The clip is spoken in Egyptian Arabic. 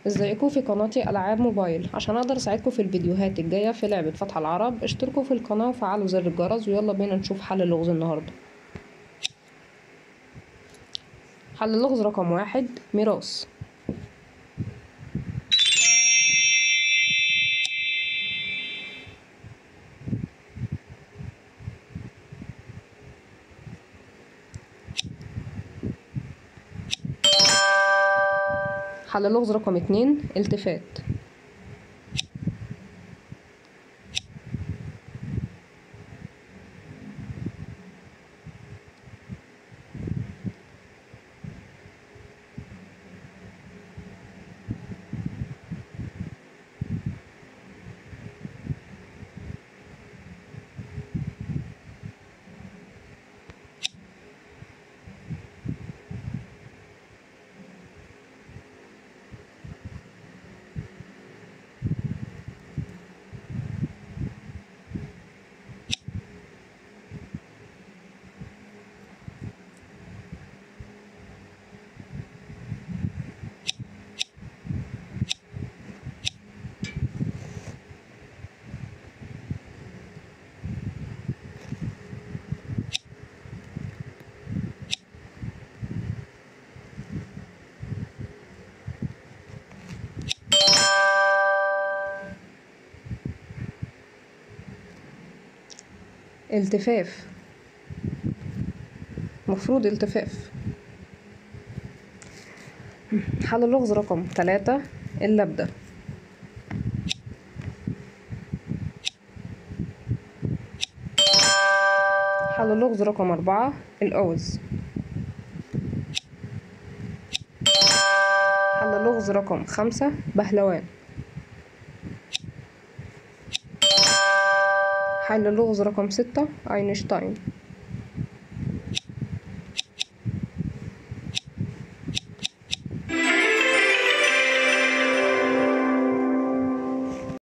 ازيكم في قناتي العاب موبايل عشان اقدر اساعدكم في الفيديوهات الجايه في لعبه فتح العرب اشتركوا في القناه وفعلوا زر الجرس ويلا بينا نشوف حل اللغز النهارده حل اللغز رقم واحد ميراث حل اللغز رقم اتنين التفات التفاف مفروض التفاف حل اللغز رقم تلاتة اللبدة حل اللغز رقم أربعة الأوز حل اللغز رقم خمسة بهلوان حل اللغز رقم ستة أينشتاين